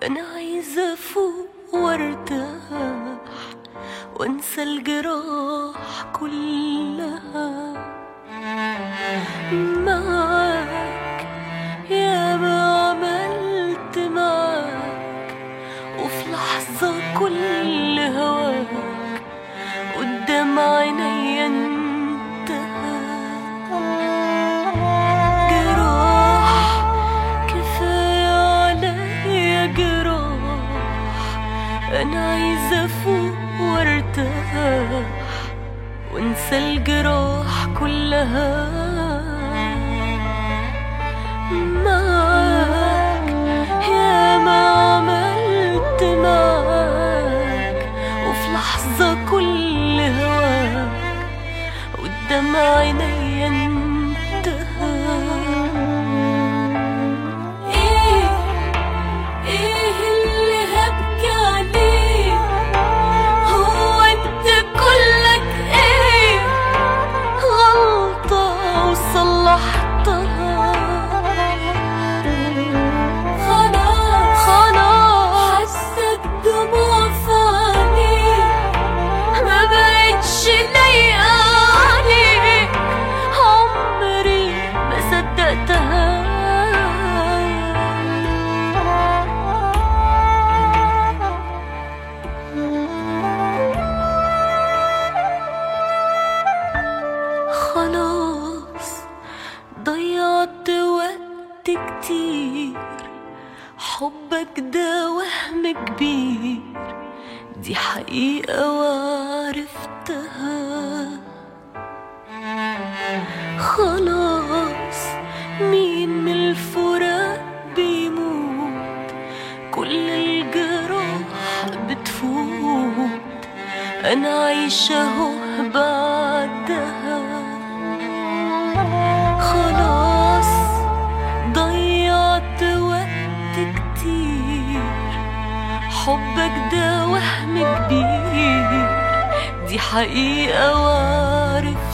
أنا عايزة أفوق وارتاح وانسى الجراح كلها معاك يا ما عملت معاك وفي لحظة كل هواك قدام عيني انتهى جراح كفاية عليا جراح أنا عايزة أفوق وارتاح وانسى الجراح كلها معاك يا ما عملت معاك وفي لحظة كل هواك قدام عيني انتهى ايه ايه اللي هبكي عليه هو انت كلك ايه غلطة وصلحتها خلاص خلاص حسيت دموع في عينيك ما بقتش لايقة عليك عمري ما صدقتها خلاص ضيعت وقت كتير حبك ده وهم كبير دي حقيقة وعرفتها خلاص مين من الفراق بيموت كل الجراح بتفوت أنا عايشة اهو بعدها خلاص ضيعت وقت كتير حبك ده وهم كبير دي حقيقة وعرفتها